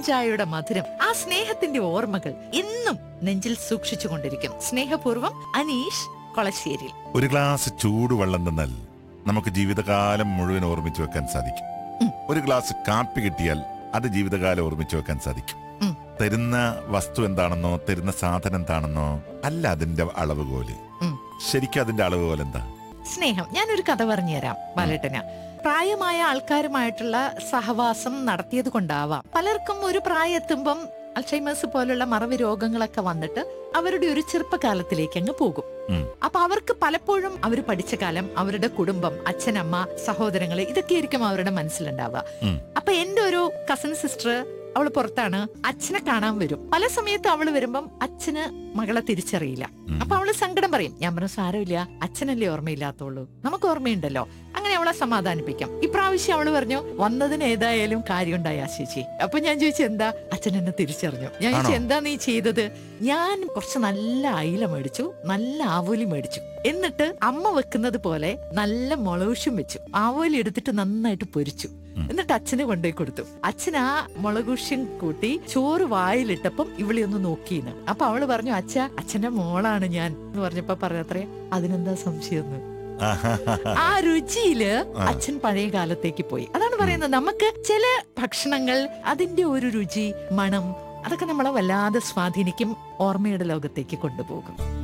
ചായയുടെ മധുരം ആ സ്നേഹത്തിന്റെ ഓർമ്മകൾ എന്നും നെഞ്ചിൽ സൂക്ഷിച്ചുകൊണ്ടിരിക്കും സ്നേഹപൂർവ്വം അനീഷ് കൊളശ്ശേരിൽ ഒരു ഗ്ലാസ് ചൂടുവെള്ളം തന്നാൽ നമുക്ക് ജീവിതകാലം മുഴുവൻ ഓർമ്മിച്ചു വെക്കാൻ സാധിക്കും ഉം. ഒരു ഗ്ലാസ് കാപ്പി കിട്ടിയാൽ അത് ജീവിതകാലം ഓർമ്മിച്ചു വെക്കാൻ സാധിക്കും ഉം. തരുന്ന വസ്തു എന്താണെന്നോ തരുന്ന സാധനം എന്താണെന്നോ അല്ല അതിന്റെ അളവുകോല് ഉം. ശരിക്കും അതിന്റെ അളവുകോൽ എന്താ സ്നേഹം ഞാനൊരു കഥ പറഞ്ഞുതരാം ബാലേട്ടന് പ്രായമായ ആൾക്കാരുമായിട്ടുള്ള സഹവാസം നടത്തിയത് കൊണ്ടാവാം പലർക്കും ഒരു പ്രായമെത്തുമ്പം അൽഷൈമേഴ്സ് പോലുള്ള മറവി രോഗങ്ങളൊക്കെ വന്നിട്ട് അവരുടെ ഒരു ചെറുപ്പകാലത്തിലേക്ക് അങ്ങ് പോകും ഉം. അപ്പൊ അവർക്ക് പലപ്പോഴും അവർ പഠിച്ച കാലം അവരുടെ കുടുംബം അച്ഛനമ്മ സഹോദരങ്ങള് ഇതൊക്കെ ആയിരിക്കും അവരുടെ മനസ്സിലുണ്ടാവുക ഉം. അപ്പൊ എന്റെ ഒരു കസിൻ സിസ്റ്റർ അവള് പുറത്താണ് അച്ഛനെ കാണാൻ വരും പല സമയത്ത് അവള് വരുമ്പം അച്ഛന് മകളെ തിരിച്ചറിയില്ല ഉം. അപ്പൊ അവള് സങ്കടം പറയും ഞാൻ പറഞ്ഞു സാരമില്ല അച്ഛനല്ലേ ഓർമ്മയില്ലാത്തുള്ളൂ നമുക്ക് ഓർമ്മയുണ്ടല്ലോ അങ്ങനെ അവളെ സമാധാനിപ്പിക്കാം ഇപ്രാവശ്യം അവള് പറഞ്ഞു വന്നതിന് ഏതായാലും കാര്യമുണ്ടായി ആശിച്ചി അപ്പൊ ഞാൻ ചോദിച്ചു എന്താ അച്ഛൻ എന്നെ തിരിച്ചറിഞ്ഞു ഞാൻ ചോദിച്ചു ആണോ? എന്താ നീ ചെയ്തത് ഞാൻ കുറച്ച് നല്ല അയില മേടിച്ചു നല്ല ആവോലി മേടിച്ചു എന്നിട്ട് അമ്മ വെക്കുന്നത് പോലെ നല്ല മുളകുശും വെച്ചു ആവോലി എടുത്തിട്ട് നന്നായിട്ട് പൊരിച്ചു ഉം. എന്നിട്ട് അച്ഛന് കൊണ്ടുപോയി കൊടുത്തു അച്ഛൻ ആ മുളകുശ്യം കൂട്ടി ചോറ് വായിലിട്ടപ്പം ഇവിളി ഒന്ന് നോക്കിന്ന് അപ്പൊ അവള് പറഞ്ഞു അച്ഛ അച്ഛന്റെ മോളാണ് ഞാൻ എന്ന് പറഞ്ഞപ്പോ പറഞ്ഞത്രേ അതിനെന്താ സംശയം എന്ന് ആ രുചിയില് ആ. അച്ഛൻ പഴയ കാലത്തേക്ക് പോയി അതാണ് പറയുന്നത് നമുക്ക് ചില ഭക്ഷണങ്ങൾ അതിന്റെ ഒരു രുചി മണം അതൊക്കെ നമ്മളെ വല്ലാതെ സ്വാധീനിക്കും ഓർമ്മയുടെ ലോകത്തേക്ക് കൊണ്ടുപോകും